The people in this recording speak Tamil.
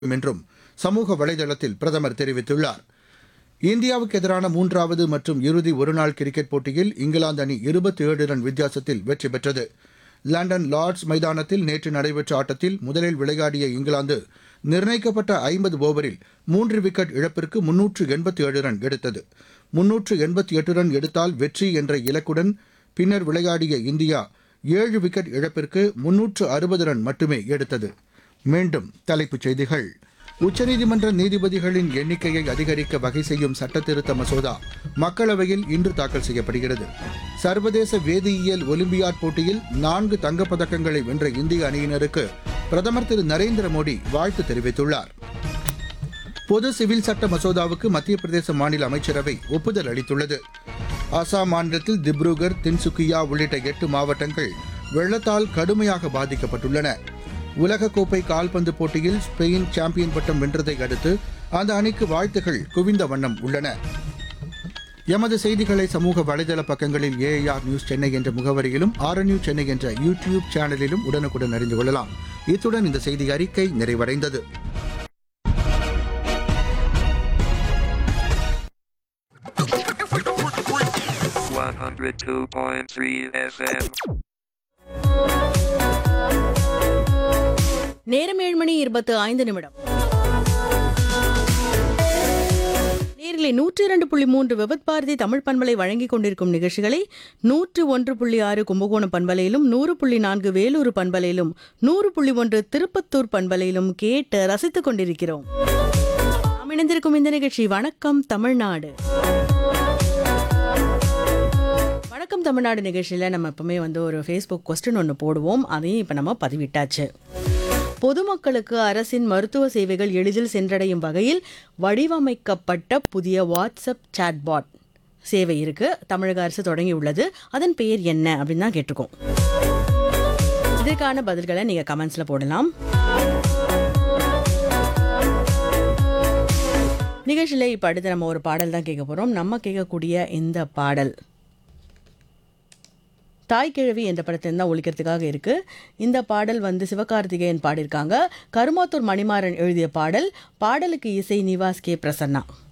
என்றும் சமூக வலைதளத்தில் பிரதமர் தெரிவித்துள்ளார் இந்தியாவுக்கு எதிரான மூன்றாவது மற்றும் இறுதி ஒருநாள் கிரிக்கெட் போட்டியில் இங்கிலாந்து அணி இருபத்தி ஏழு ரன் வித்தியாசத்தில் வெற்றி பெற்றது லண்டன் லார்ட்ஸ் மைதானத்தில் நேற்று நடைபெற்ற ஆட்டத்தில் முதலில் விளையாடிய இங்கிலாந்து நிர்ணயிக்கப்பட்ட ஐம்பது ஓவரில் மூன்று விக்கெட் இழப்பிற்கு முன்னூற்று எண்பத்தி ஏழு ரன் எடுத்தது முன்னூற்று எண்பத்தி எட்டு ரன் எடுத்தால் வெற்றி என்ற இலக்குடன் பின்னர் விளையாடிய இந்தியா ஏழு விக்கெட் இழப்பிற்கு முன்னூற்று அறுபது ரன் மட்டுமே எடுத்தது மீண்டும் தலைப்புச் செய்திகள் உச்சநீதிமன்ற நீதிபதிகளின் எண்ணிக்கையை அதிகரிக்க வகை செய்யும் சட்டத்திருத்த மசோதா மக்களவையில் இன்று தாக்கல் செய்யப்படுகிறது சர்வதேச வேதியியல் ஒலிம்பியாட் போட்டியில் நான்கு தங்கப் பதக்கங்களை வென்ற இந்திய அணியினருக்கு பிரதமர் திரு நரேந்திர மோடி வாழ்த்து தெரிவித்துள்ளார் பொது சிவில் சட்ட மசோதாவுக்கு மத்திய பிரதேச மாநில அமைச்சரவை ஒப்புதல் அளித்துள்ளது அசாம் மாநிலத்தில் திப்ருகர் தின்சுக்கியா உள்ளிட்ட எட்டு மாவட்டங்கள் வெள்ளத்தால் கடுமையாக பாதிக்கப்பட்டுள்ளன உலகக்கோப்பை கால்பந்து போட்டியில் ஸ்பெயின் சாம்பியன் பட்டம் வென்றதை அடுத்து அந்த அணிக்கு வாழ்த்துகள் குவிந்த வண்ணம் உள்ளன எமது செய்திகளை சமூக வலைதள பக்கங்களில் ஏஐஆர் நியூஸ் சென்னை என்ற முகவரியிலும் ஆர் நியூஸ் சென்னை என்ற யூடியூப் சேனலிலும் உடனுக்குடன் அறிந்து கொள்ளலாம் இத்துடன் இந்த செய்தி அறிக்கை நிறைவடைந்தது One hundred two point three FM. நேரம் ஏழு மணி இருபத்து ஐந்து நிமிடம் நேரிலே நூற்றி இரண்டு புள்ளி மூன்று விபத் பாரதி தமிழ் பண்பலை வழங்கிக் கொண்டிருக்கும் நிகழ்ச்சிகளை நூற்று ஒன்று புள்ளி ஆறு கும்பகோணம் பண்பலையிலும் நூறு புள்ளி நான்கு வேலூர் பண்பலையிலும் நூறு புள்ளி ஒன்று திருப்பத்தூர் பண்பலையிலும் கேட்டு ரசித்துக் கொண்டிருக்கிறோம் நாம் இணைந்திருக்கும் இந்த நிகழ்ச்சி வணக்கம் தமிழ்நாடு வணக்கம் தமிழ்நாடு நிகழ்ச்சியில் நம்ம எப்பவுமே வந்து ஒரு ஃபேஸ்புக் கொஸ்டின் ஒன்று போடுவோம் அதையும் இப்போ நம்ம பதிவிட்டாச்சு பொதுமக்களுக்கு அரசின் மருத்துவ சேவைகள் எளிதில் சென்றடையும் வகையில் வடிவமைக்கப்பட்ட புதிய வாட்ஸ்அப் சாட்பாட் சேவை இருக்கு தமிழக அரசு தொடங்கி உள்ளது அதன் பெயர் என்ன அப்படின்னு தான் கேட்டிருக்கோம் இதற்கான பதில்களை நீங்கள் கமெண்ட்ஸில் போடலாம் நிகழ்ச்சியில் இப்போ அடுத்து நம்ம ஒரு பாடல் தான் கேட்க போகிறோம் நம்ம கேட்கக்கூடிய இந்த பாடல் தாய் கிழவி என்ற படத்தில் தான் ஒழிக்கிறதுக்காக இருக்கு இந்த பாடல் வந்து சிவகார்த்திகேயன் பாடியிருக்காங்க கருமாத்தூர் மணிமாறன் எழுதிய பாடல் பாடலுக்கு இசை நிவாஸ் கே பிரசன்னா